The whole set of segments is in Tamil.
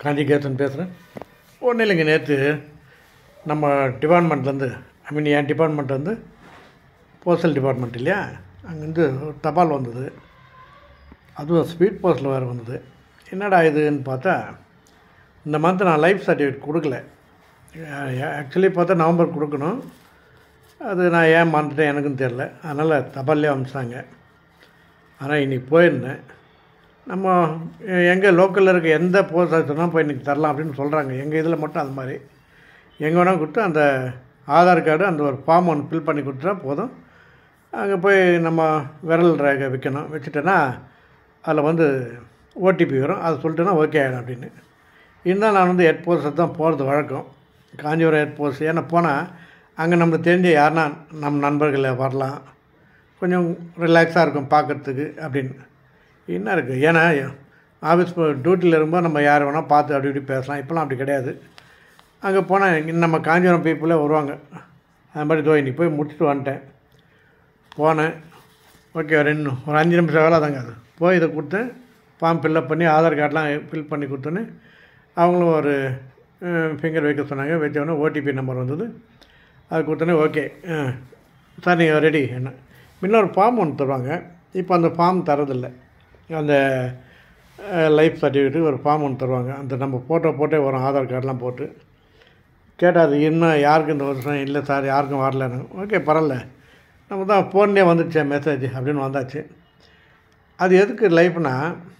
காஞ்சிகேசன் பேசுகிறேன் ஒன்றும் இல்லைங்க நேற்று நம்ம டிபார்ட்மெண்ட்லேருந்து ஐ மீன் என் டிபார்ட்மெண்ட் வந்து போஸ்டல் டிபார்ட்மெண்ட் இல்லையா அங்கேருந்து ஒரு தபால் வந்தது அதுவும் ஸ்பீட் போஸ்ட்டில் வேறு வந்தது என்னடா இதுன்னு பார்த்தா இந்த மந்த் நான் லைஃப் சர்டிஃபிகேட் கொடுக்கல ஆக்சுவலி பார்த்தா நவம்பர் கொடுக்கணும் அது நான் ஏன் மறந்துட்டேன் எனக்கும் தெரில அதனால் தபால்லே அனுப்பிச்சாங்க ஆனால் இன்றைக்கி போயிருந்தேன் நம்ம எங்கே லோக்கலில் இருக்க எந்த போஸ்ட் ஆஃபீஸ்னால் போய் இன்றைக்கி தரலாம் அப்படின்னு சொல்கிறாங்க எங்கள் இதில் மட்டும் அது மாதிரி எங்கே வேணால் கொடுத்து அந்த ஆதார் கார்டு அந்த ஒரு ஃபார்ம் ஒன்று ஃபில் பண்ணி கொடுத்துட்டா போதும் அங்கே போய் நம்ம விரல் ரேகை வைக்கணும் வச்சுட்டேன்னா அதில் வந்து ஓடிபி வரும் அதை சொல்லிட்டேன்னா ஓகே ஆகிடும் அப்படின்னு இருந்தால் நான் வந்து ஹெட் போஸ்ட்டை தான் போகிறது வழக்கம் காஞ்சிபுரம் ஹெட் போஸ்ட் ஏன்னா போனால் அங்கே நம்மளுக்கு தெரிஞ்ச யாருன்னா நம்ம நண்பர்களை வரலாம் கொஞ்சம் ரிலாக்ஸாக இருக்கும் பார்க்குறதுக்கு அப்படின்னு என்ன இருக்குது ஏன்னா ஆஃபீஸ் டியூட்டியில் இருக்கும்போது நம்ம யார் வேணால் பார்த்து அப்படி இப்படி பேசலாம் இப்போலாம் அப்படி கிடையாது அங்கே போனால் நம்ம காஞ்சிபுரம் பீப்புளே வருவாங்க அது மாதிரி தோ இன்னைக்கு போய் முடிச்சுட்டு வந்துட்டேன் போனேன் ஓகே ரெண்டு ஒரு அஞ்சு நிமிஷம் வேலை தாங்க அது போய் இதை கொடுத்தேன் ஃபார்ம் ஃபில்லப் பண்ணி ஆதார் கார்டெலாம் ஃபில் பண்ணி கொடுத்தோன்னே அவங்களும் ஒரு ஃபிங்கர் வைக்க சொன்னாங்க வச்சோடனே ஓடிபி நம்பர் வந்தது அது கொடுத்தோன்னே ஓகே சார் நீங்கள் ரெடி என்ன முன்ன ஒரு ஃபார்ம் ஒன்று தருவாங்க இப்போ அந்த ஃபார்ம் தரதில்லை அந்த லைஃப் சர்டிஃபிகேட்டு ஒரு ஃபார்ம் ஒன்று தருவாங்க அந்த நம்ம ஃபோட்டோ போட்டே வரும் ஆதார் கார்டெலாம் போட்டு கேட்டால் அது இன்னும் யாருக்கும் இந்த வருஷம் இல்லை சார் யாருக்கும் வரலன்னு ஓகே பரவாயில்ல நம்ம தான் ஃபோன்லேயே வந்துடுச்சே மெசேஜ் அப்படின்னு வந்தாச்சு அது எதுக்கு லைஃப்னா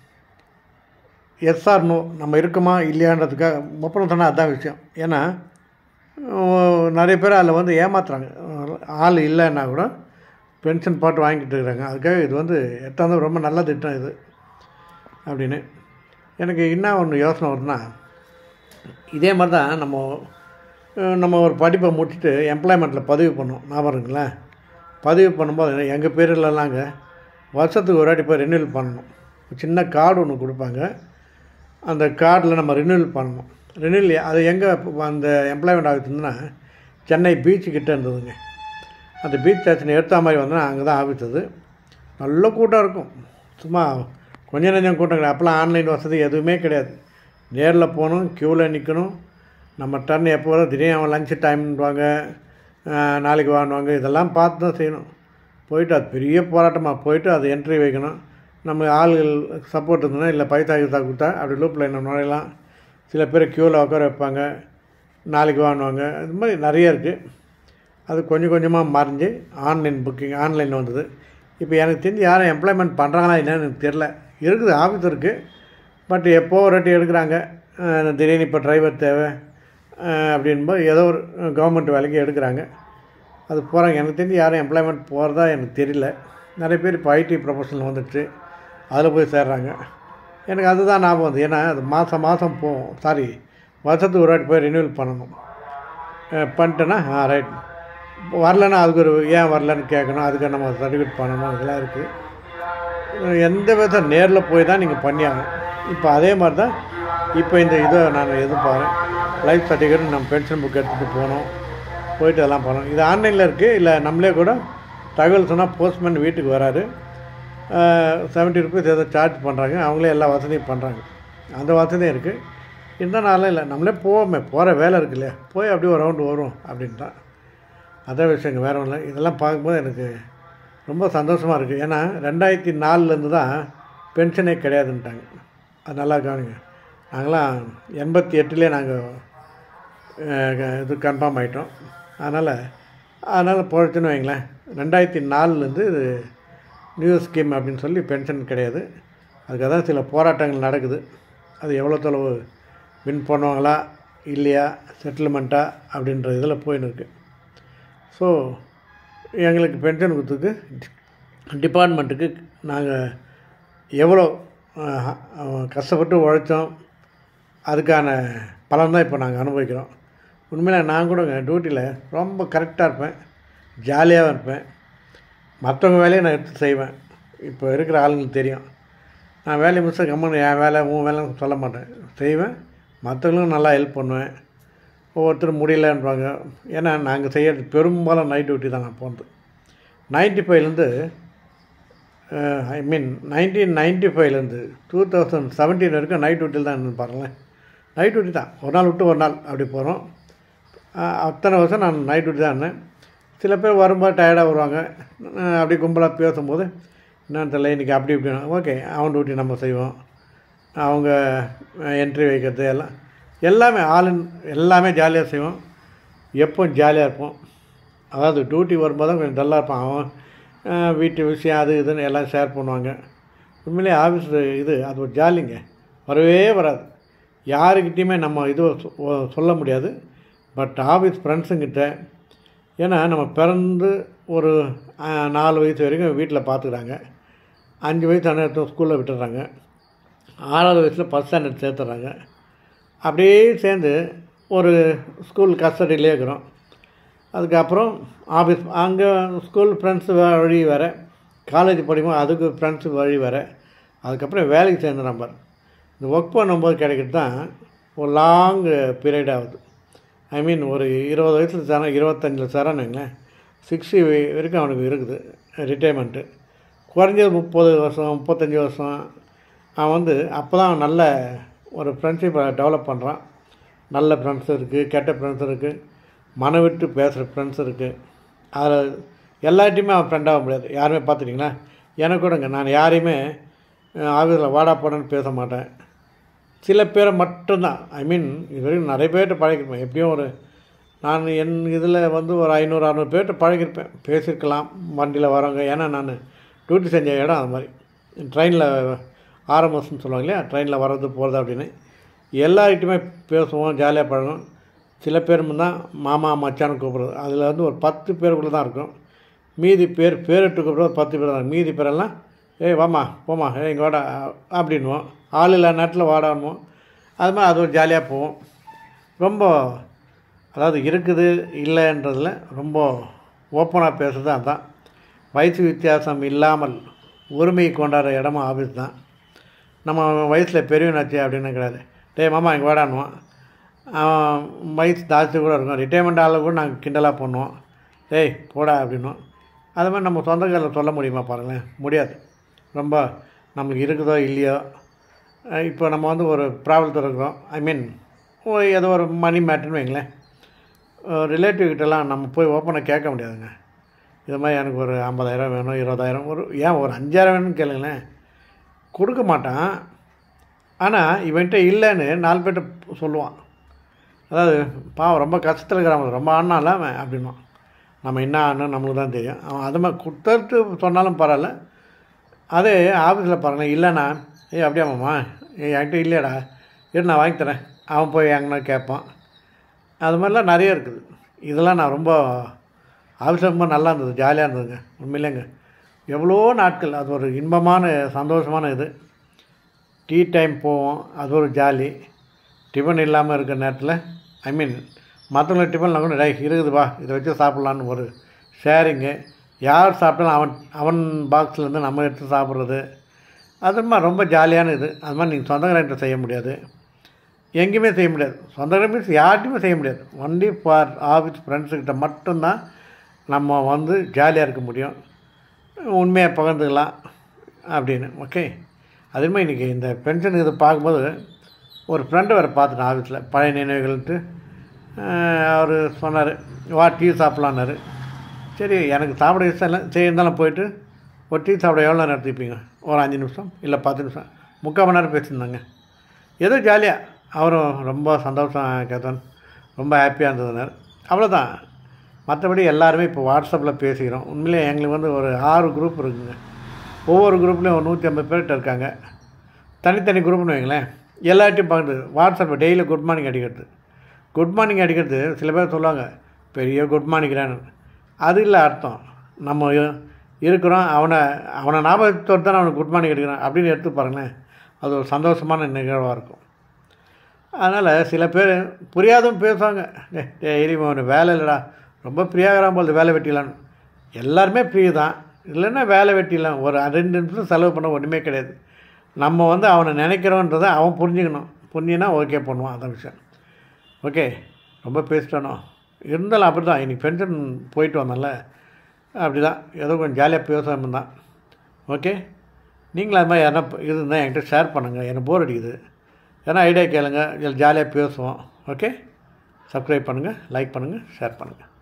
எஸ்ஆர் நோ நம்ம இருக்கோமா இல்லையான்றதுக்காக ஒப்பனம் சொன்னால் அதுதான் விஷயம் ஏன்னா நிறைய பேர் அதில் வந்து ஏமாத்துறாங்க ஆள் இல்லைன்னா கூட பென்ஷன் போட்டு வாங்கிட்டு இருக்கிறாங்க அதுக்காக இது வந்து எட்டாவது ரொம்ப நல்ல திட்டம் இது அப்படின்னு எனக்கு என்ன ஒன்று யோசனை வருதுன்னா இதே மாதிரி தான் நம்ம நம்ம ஒரு படிப்பை முடிச்சுட்டு எம்ப்ளாய்மெண்ட்டில் பதிவு பண்ணோம் ஞாபகம் இருக்குங்களா பதிவு பண்ணும்போது எங்கள் பேரிலலாங்க வருஷத்துக்கு ஒரு வாட்டி போய் ரினியூவல் பண்ணணும் சின்ன கார்டு ஒன்று கொடுப்பாங்க அந்த கார்டில் நம்ம ரினியூவல் பண்ணணும் ரினியூவல் அது எங்கே அந்த எம்ப்ளாய்மெண்ட் ஆஃபீஸ் இருந்ததுன்னா சென்னை பீச்சு கிட்டே இருந்ததுங்க அந்த பீச் ஸ்டேஷன் எடுத்த மாதிரி வந்தோன்னா அங்கே தான் ஆஃபீஸ் அது நல்ல கூட்டம் இருக்கும் சும்மா கொஞ்சம் நெஞ்சம் கூட்டம் கிடையாது அப்போலாம் ஆன்லைன் வசதி எதுவுமே கிடையாது நேரில் போகணும் க்யூவில் நிற்கணும் நம்ம டர்ன் எப்போ வரும் திடீர்னு அவன் லஞ்சு டைம்வாங்க நாளைக்கு வாங்குவாங்க இதெல்லாம் பார்த்து தான் செய்யணும் போயிட்டு அது பெரிய போராட்டமாக போயிட்டு அது என்ட்ரி வைக்கணும் நம்ம ஆளுகள் சப்போர்ட் இருந்ததுன்னா இல்லை பைசா கிசா கொடுத்தா அப்படி லூப்பில் என்ன நுழையலாம் சில பேர் க்யூவில் உட்கார வைப்பாங்க நாளைக்கு வாங்குவாங்க இது மாதிரி நிறைய இருக்குது அது கொஞ்சம் கொஞ்சமாக மறைஞ்சு ஆன்லைன் புக்கிங் ஆன்லைன் வந்தது இப்போ எனக்கு தெரிஞ்சு யாரும் எம்ப்ளாய்மெண்ட் பண்ணுறாங்களா என்னன்னு எனக்கு தெரில இருக்குது ஆஃபீஸ் இருக்குது பட் எப்போ ஒரு வாட்டி எடுக்கிறாங்க திடீர்னு இப்போ டிரைவர் தேவை அப்படின்போது ஏதோ ஒரு கவர்மெண்ட் வேலைக்கு எடுக்கிறாங்க அது போகிறாங்க எனக்கு தெரிஞ்சு யாரும் எம்ப்ளாய்மெண்ட் போகிறதா எனக்கு தெரியல நிறைய பேர் இப்போ ஐடி ப்ரொஃபஷனல் வந்துடுச்சு அதில் போய் சேர்றாங்க எனக்கு அதுதான் ஞாபகம் வந்து ஏன்னா அது மாதம் மாதம் போகும் சாரி வருஷத்துக்கு ஒரு வாட்டி போய் ரினியூவல் பண்ணணும் பண்ணிட்டேன்னா ஆ ரைட் வரலன்னா அதுக்கு ஒரு ஏன் வரலன்னு கேட்கணும் அதுக்கு நம்ம சர்டிஃபிகேட் பண்ணணும் இதெல்லாம் இருக்குது எந்த விதம் நேரில் போய் தான் நீங்கள் பண்ணியாகணும் இப்போ அதே மாதிரி தான் இப்போ இந்த இதை நான் எதிர்பார்றேன் லைஃப் சர்டிஃபிகேட் நம்ம பென்ஷன் புக் எடுத்துகிட்டு போகணும் போயிட்டு அதெல்லாம் பண்ணணும் இது ஆன்லைனில் இருக்குது இல்லை நம்மளே கூட தகவல் சொன்னால் போஸ்ட்மேன் வீட்டுக்கு வராரு செவன்ட்டி ருபீஸ் ஏதோ சார்ஜ் பண்ணுறாங்க அவங்களே எல்லா வசதியும் பண்ணுறாங்க அந்த வசதியும் இருக்குது இந்த நாளில் இல்லை நம்மளே போவோமே போகிற வேலை இருக்கு இல்லையா போய் அப்படியே ஒரு ரவுண்டு வரும் அப்படின்ட்டான் அதான் விஷயங்க வேறு ஒன்றும் இல்லை இதெல்லாம் பார்க்கும்போது எனக்கு ரொம்ப சந்தோஷமாக இருக்குது ஏன்னா ரெண்டாயிரத்தி நாலுலேருந்து தான் பென்ஷனே கிடையாதுன்ட்டாங்க அது நல்லா கவனிங்க நாங்களாம் எண்பத்தி எட்டுலேயே நாங்கள் இது கன்ஃபார்ம் ஆகிட்டோம் அதனால் அதனால் போயிடுச்சுன்னு வைங்களேன் ரெண்டாயிரத்தி நாலுலேருந்து இது நியூ ஸ்கீம் அப்படின்னு சொல்லி பென்ஷன் கிடையாது அதுக்காக தான் சில போராட்டங்கள் நடக்குது அது எவ்வளோ தொலைவு வின் பண்ணுவாங்களா இல்லையா செட்டில்மெண்ட்டா அப்படின்ற இதில் போயின்னு இருக்குது ஸோ எங்களுக்கு பென்ஷன் கொடுத்துக்கு டிபார்ட்மெண்ட்டுக்கு நாங்கள் எவ்வளோ கஷ்டப்பட்டு உழைச்சோம் அதுக்கான பலன் தான் இப்போ நாங்கள் அனுபவிக்கிறோம் உண்மையில் நான் கூட டியூட்டியில் ரொம்ப கரெக்டாக இருப்பேன் ஜாலியாகவும் இருப்பேன் மற்றவங்க வேலையை நான் எடுத்து செய்வேன் இப்போ இருக்கிற ஆளுங்களுக்கு தெரியும் நான் வேலையை முடிச்ச கம்மன் என் வேலை உன் வேலைன்னு சொல்ல மாட்டேன் செய்வேன் மற்றவங்களும் நல்லா ஹெல்ப் பண்ணுவேன் ஒவ்வொருத்தரும் முடியலன்றாங்க ஏன்னா நாங்கள் செய்கிறது பெரும்பாலும் நைட் டியூட்டி தான் நான் போகிறது நைன்ட்டி ஃபைவ்லேருந்து ஐ மீன் நைன்டீன் நைன்ட்டி ஃபைவ்லேருந்து டூ தௌசண்ட் செவன்டீன் வரைக்கும் நைட் டியூட்டியில் தான் இருந்து பாருங்களேன் நைட் டியூட்டி தான் ஒரு நாள் விட்டு ஒரு நாள் அப்படி போகிறோம் அத்தனை வருஷம் நான் நைட் டியூட்டி தான் இருந்தேன் சில பேர் வரும்போது டயர்டாக வருவாங்க அஹ் அப்படி கும்பலாக பேசும்போது என்னன்னு தெரியல இன்றைக்கி அப்படி இப்படி ஓகே அவன் டியூட்டி நம்ம செய்வோம் அவங்க என்ட்ரி வைக்கிறது எல்லாம் எல்லாமே ஆல் இன் எல்லாமே ஜாலியாக செய்வோம் எப்போ ஜாலியாக இருப்போம் அதாவது டியூட்டி வரும்போது தான் கொஞ்சம் டல்லாக இருப்பான் அவன் அஹ் வீட்டு விஷயம் அது இதுன்னு எல்லாம் ஷேர் பண்ணுவாங்க உண்மையிலே ஆஃபீஸ் இது அது ஒரு ஜாலிங்க வரவே வராது யாருக்கிட்டேயுமே நம்ம இது சொ- ஒ- சொல்ல முடியாது பட் ஆஃபீஸ் ஃப்ரெண்ட்ஸுங்கிட்ட ஏன்னா நம்ம பிறந்து ஒரு அஹ், நாலு வயசு வரைக்கும் வீட்டில் பார்த்துக்கிறாங்க அஞ்சு வயசு ஆன ஸ்கூலில் விட்டுறாங்க ஆறாவது வயசில் ஃபஸ்ட் ஸ்டாண்டர்ட் சேர்த்துறாங்க அப்படியே சேர்ந்து ஒரு ஸ்கூல் கஸ்டடியிலே இருக்கிறோம் அதுக்கப்புறம் ஆஃபீஸ் அங்கே ஸ்கூல் ஃப்ரெண்ட்ஸு வழி வேறு காலேஜ் படிக்கும்போது அதுக்கு ஃப்ரெண்ட்ஸு வழி வேறு அதுக்கப்புறம் வேலைக்கு சேர்ந்த நம்பர் இந்த ஒர்க் பண்ணும்போது கிடைக்கிறது தான் ஒரு லாங் பீரியட் ஆகுது ஐ மீன் ஒரு இருபது வயசில் சேரன் இருபத்தஞ்சில் சேரன்னு வைங்களேன் சிக்ஸ்டி வரைக்கும் அவனுக்கு இருக்குது ரிட்டைர்மெண்ட்டு குறைஞ்சது முப்பது வருஷம் முப்பத்தஞ்சு வருஷம் அவன் வந்து அப்போ தான் நல்ல ஒரு ஃப்ரெண்ட்ஷிப்பை டெவலப் பண்ணுறான் நல்ல ஃப்ரெண்ட்ஸ் இருக்குது கெட்ட ஃப்ரெண்ட்ஸ் இருக்குது மனம் விட்டு பேசுகிற ஃப்ரெண்ட்ஸ் இருக்குது அதில் எல்லார்ட்டையுமே அவன் ஃப்ரெண்டாக முடியாது யாருமே பார்த்துட்டிங்களா எனக்கு கூடங்க நான் யாரையுமே ஆஃபீஸில் வாடா போடன்னு பேச மாட்டேன் சில பேரை மட்டும்தான் ஐ மீன் இது வரைக்கும் நிறைய பேர்கிட்ட பழகிருப்பேன் எப்படியும் ஒரு நான் என் இதில் வந்து ஒரு ஐநூறு அறநூறு பேர்கிட்ட பழகிருப்பேன் பேசியிருக்கலாம் வண்டியில் வரவங்க ஏன்னா நான் டியூட்டி செஞ்ச இடம் அது மாதிரி ட்ரெயினில் ஆர்எம்எஸ்ன்னு சொல்லுவாங்க இல்லையா ட்ரெயினில் வர்றது போகிறது அப்படின்னு எல்லார்கிட்டையுமே பேசுவோம் ஜாலியாக பழகும் சில பேர் தான் மாமா மச்சான்னு கூப்பிட்றது அதில் வந்து ஒரு பத்து பேருக்குள்ளே தான் இருக்கும் மீதி பேர் பேரிட்டு கூப்பிட்றது பத்து பேர் தான் மீதி பேரெல்லாம் ஏய் வாம்மா போம்மா ஏய் இங்கே வாடா அப்படின்வோம் ஆள் இல்லாத நேரத்தில் வாடான்வோம் அது மாதிரி அது ஒரு ஜாலியாக போவோம் ரொம்ப அதாவது இருக்குது இல்லைன்றதில் ரொம்ப ஓப்பனாக பேசுறது அதான் வயசு வித்தியாசம் இல்லாமல் உரிமையை கொண்டாடுற இடமும் ஆஃபீஸ் தான் நம்ம வயசில் பெரியவனாச்சு அப்படின்னு கிடையாது டேய் மாமா இங்கே வாடான்னுவான் அவன் வயசு ஜாஸ்தி கூட இருக்கும் ரிட்டைர்மெண்ட் ஆளை கூட நாங்கள் கிண்டலாக பண்ணுவோம் டேய் போடா அப்படின்னும் அது மாதிரி நம்ம சொந்தக்காரில் சொல்ல முடியுமா பாருங்களேன் முடியாது ரொம்ப நம்மளுக்கு இருக்குதோ இல்லையோ அஹ் இப்போ நம்ம வந்து ஒரு ப்ராப்ளத்தில் இருக்கிறோம் ஐ மீன் ஏதோ ஒரு மணி மேட்டர்னு வைங்களேன் ரிலேட்டிவ் கிட்டலாம் நம்ம போய் ஓப்பனாக கேட்க முடியாதுங்க இது மாதிரி எனக்கு ஒரு ஐம்பதாயிரம் வேணும் இருபதாயிரம் ஒரு ஏன் ஒரு அஞ்சாயிரம் வேணும்னு கேளுங்களேன் கொடுக்க மாட்டான் ஆனால் இவன்கிட்ட இல்லைன்னு நாலு பேர்கிட்ட சொல்லுவான் அதாவது பாவம் ரொம்ப கஷ்டத்தில் இருக்கிறான் ரொம்ப ஆனால அவன் அப்படின்வான் நம்ம என்ன ஆனோம் நம்மளுக்கு தான் தெரியும் அவன் அது மாதிரி கொடுத்துட்டு சொன்னாலும் பரவாயில்ல அதே ஆஃபீஸில் பாருங்களேன் இல்லைண்ணா ஏய் அப்படியா மாமா ஏய் என்கிட்ட இல்லையாடா இரு நான் வாங்கி தரேன் அவன் போய் எங்கன்னா கேட்பான் அது மாதிரிலாம் நிறைய இருக்குது இதெல்லாம் நான் ரொம்ப ஆஃபீஸில் ரொம்ப நல்லா இருந்தது ஜாலியாக இருந்ததுங்க உண்மையிலேங்க எவ்வளோ நாட்கள் அது ஒரு இன்பமான சந்தோஷமான இது டீ டைம் போவோம் அது ஒரு ஜாலி டிஃபன் இல்லாமல் இருக்கிற நேரத்தில் ஐ மீன் மற்றவங்க டிஃபன்லாம் கூட டேய் இருக்குதுப்பா இதை வச்சு சாப்பிட்லான்னு ஒரு ஷேரிங்கு யார் சாப்பிட்டாலும் அவன் அவன் பாக்ஸ்லேருந்து நம்ம எடுத்து சாப்பிட்றது அது மாதிரி ரொம்ப ஜாலியான இது அது மாதிரி நீங்கள் சொந்தக்காரன்ட்ட செய்ய முடியாது எங்கேயுமே செய்ய முடியாது சொந்தக்காரன் மீன்ஸ் யார்ட்டையுமே செய்ய முடியாது ஒன்லி ஃபார் ஆஃபீஸ் ஃப்ரெண்ட்ஸுக்கிட்ட மட்டும்தான் நம்ம வந்து ஜாலியாக இருக்க முடியும் உண்மையாக பகிர்ந்துக்கலாம் அப்படின்னு ஓகே அதே மாதிரி இன்றைக்கி இந்த பென்ஷன் இது பார்க்கும்போது ஒரு ஃப்ரெண்டு வேறு பார்த்துட்டேன் ஆஃபீஸில் பழைய நினைவுகள்ட்டு அவர் சொன்னார் வா டீ சாப்பிட்லான்னாரு சரி எனக்கு சாப்பிட இஷ்டம் இல்லை சரி இருந்தாலும் போயிட்டு ஒரு டீ சாப்பிட எவ்வளோ நேரம் எடுத்துப்பீங்க ஒரு அஞ்சு நிமிஷம் இல்லை பத்து நிமிஷம் முக்கால் மணி நேரம் பேசியிருந்தாங்க ஏதோ ஜாலியாக அவரும் ரொம்ப சந்தோஷம் கேத்தன் ரொம்ப ஹாப்பியாக இருந்ததுனார் அவ்வளோதான் மற்றபடி எல்லாருமே இப்போ வாட்ஸ்அப்பில் பேசிக்கிறோம் உண்மையிலே எங்களுக்கு வந்து ஒரு ஆறு குரூப் இருக்குங்க ஒவ்வொரு குரூப்லேயும் ஒரு நூற்றி ஐம்பது பேர்கிட்ட இருக்காங்க தனித்தனி குரூப்னு வைங்களேன் எல்லார்ட்டையும் பகிர்ந்து வாட்ஸ்அப்பில் டெய்லி குட் மார்னிங் அடிக்கிறது குட் மார்னிங் அடிக்கிறது சில பேர் சொல்லுவாங்க பெரிய குட் மார்னிங்கிறான்னு அது இல்லை அர்த்தம் நம்ம இ- இருக்கிறோம் அவனை அவனை ஞாபகத்தோடு தான் அவனுக்கு குட் மார்னிங் அடிக்கிறான் அப்படின்னு எடுத்து பாருங்களேன் அது ஒரு சந்தோஷமான நிகழ்வாக இருக்கும் அதனால் சில பேர் புரியாதும் பேசுவாங்க டே டெய்லி அவனு வேலை இல்லைடா ரொம்ப ஃப்ரீயாகிறான் போல் வேலை வெட்டிலான்னு எல்லாருமே ஃப்ரீ தான் இல்லைன்னா வேலை வெட்டிலாம் ஒரு ரெண்டு நிமிஷம் செலவு பண்ண ஒன்றுமே கிடையாது நம்ம வந்து அவனை நினைக்கிறோன்றதை அவன் புரிஞ்சுக்கணும் புரிஞ்சினா ஓகே பண்ணுவான் அந்த விஷயம் ஓகே ரொம்ப பேசிட்டானோ இருந்தாலும் அப்படி தான் இன்றைக்கி பென்ஷன் போயிட்டு வந்தேன்ல அப்படி தான் ஏதோ கொஞ்சம் ஜாலியாக பேசாமல் தான் ஓகே நீங்களும் அது மாதிரி யாரா இருந்தால் என்கிட்ட ஷேர் பண்ணுங்கள் எனக்கு போர் அடிக்குது ஏன்னா ஐடியா கேளுங்க இதில் ஜாலியாக பேசுவோம் ஓகே சப்ஸ்கிரைப் பண்ணுங்கள் லைக் பண்ணுங்கள் ஷேர் பண்ணுங்கள்